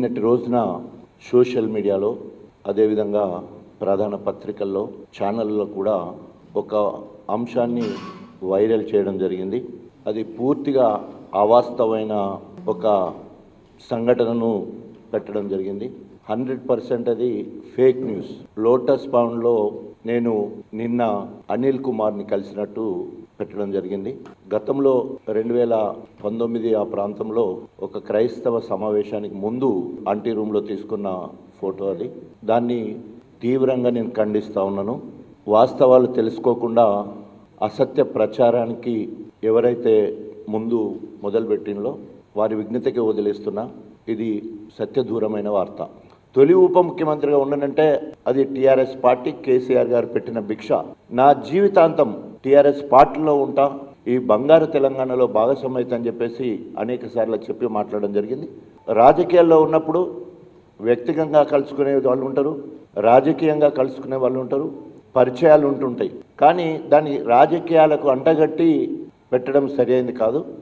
నిన్నటి రోజున సోషల్ మీడియాలో అదేవిధంగా ప్రధాన పత్రికల్లో ఛానళ్ళలో కూడా ఒక అంశాన్ని వైరల్ చేయడం జరిగింది అది పూర్తిగా అవాస్తవమైన ఒక సంఘటనను పెట్టడం జరిగింది హండ్రెడ్ పర్సెంట్ అది ఫేక్ న్యూస్ లోటస్ పౌండ్లో నేను నిన్న అనిల్ కుమార్ని కలిసినట్టు పెట్టడం జరిగింది గతంలో రెండు వేల పంతొమ్మిది ఆ ప్రాంతంలో ఒక క్రైస్తవ సమావేశానికి ముందు అంటీ రూమ్లో తీసుకున్న ఫోటో అది దాన్ని తీవ్రంగా నేను ఖండిస్తూ ఉన్నాను వాస్తవాలు తెలుసుకోకుండా అసత్య ప్రచారానికి ఎవరైతే ముందు మొదలుపెట్టినలో వారి విఘ్నతకి వదిలేస్తున్నా ఇది సత్యదూరమైన వార్త తొలి ఉప ముఖ్యమంత్రిగా ఉండనంటే అది టీఆర్ఎస్ పార్టీ కేసీఆర్ గారు పెట్టిన భిక్ష నా జీవితాంతం టీఆర్ఎస్ పార్టీలో ఉంటా ఈ బంగారు తెలంగాణలో భాగస్వామ్యం అని చెప్పేసి అనేక సార్లు చెప్పి మాట్లాడడం జరిగింది రాజకీయాల్లో ఉన్నప్పుడు వ్యక్తిగతంగా కలుసుకునే వాళ్ళు ఉంటారు రాజకీయంగా కలుసుకునే వాళ్ళు ఉంటారు పరిచయాలు ఉంటుంటాయి కానీ దాని రాజకీయాలకు అంటగట్టి పెట్టడం సరైనది కాదు